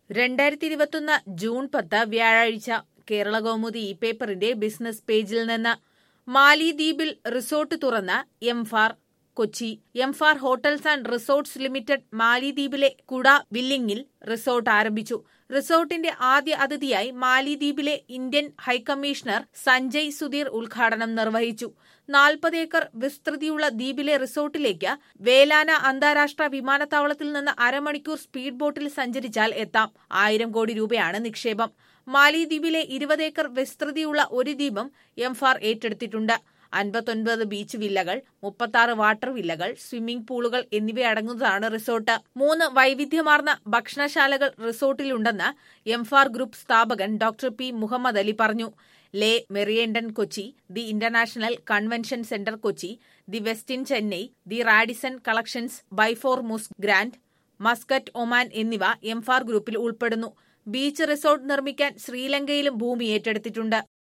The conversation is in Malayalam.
രണ്ടായിരത്തി ഇരുപത്തൊന്ന് ജൂൺ പത്ത് വ്യാഴാഴ്ച കേരള കൗമുദി ഈ പേപ്പറിന്റെ ബിസിനസ് പേജിൽ നിന്ന് മാലിദ്വീപിൽ റിസോർട്ട് തുറന്ന് Emphar Kochi Emphar hotels and resorts limited മാലിദ്വീപിലെ കുട വില്ലിംഗിൽ റിസോർട്ട് ആരംഭിച്ചു റിസോർട്ടിന്റെ ആദ്യ അതിഥിയായി മാലിദ്വീപിലെ ഇന്ത്യൻ ഹൈക്കമ്മീഷണർ സഞ്ജയ് സുധീർ ഉദ്ഘാടനം നിർവഹിച്ചു നാൽപ്പത് ഏക്കർ വിസ്തൃതിയുള്ള ദ്വീപിലെ റിസോർട്ടിലേക്ക് വേലാന അന്താരാഷ്ട്ര വിമാനത്താവളത്തിൽ നിന്ന് അരമണിക്കൂർ സ്പീഡ് ബോട്ടിൽ സഞ്ചരിച്ചാൽ എത്താം ആയിരം കോടി രൂപയാണ് നിക്ഷേപം മാലിദ്വീപിലെ ഇരുപത് ഏക്കർ വിസ്തൃതിയുള്ള ഒരു ദ്വീപും എംഫാർ ഏറ്റെടുത്തിട്ടുണ്ട് അൻപത്തൊൻപത് ബീച്ച് വില്ലകൾ മുപ്പത്തി വാട്ടർ വില്ലകൾ സ്വിമ്മിംഗ് പൂളുകൾ എന്നിവയടങ്ങുന്നതാണ് റിസോർട്ട് മൂന്ന് വൈവിധ്യമാർന്ന ഭക്ഷണശാലകൾ റിസോർട്ടിലുണ്ടെന്ന് എംഫാർ ഗ്രൂപ്പ് സ്ഥാപകൻ ഡോക്ടർ പി മുഹമ്മദ് അലി പറഞ്ഞു Le Meridien Kochi the international convention centre Kochi the Westin Chennai the Radisson collections ബൈഫോർ മുസ് ഗ്രാൻഡ് മസ്കറ്റ് ഒമാൻ എന്നിവ എംഫാർ ഗ്രൂപ്പിൽ ഉൾപ്പെടുന്നു ബീച്ച് റിസോർട്ട് നിർമ്മിക്കാൻ ശ്രീലങ്കയിലും ഭൂമി ഏറ്റെടുത്തിട്ടുണ്ട്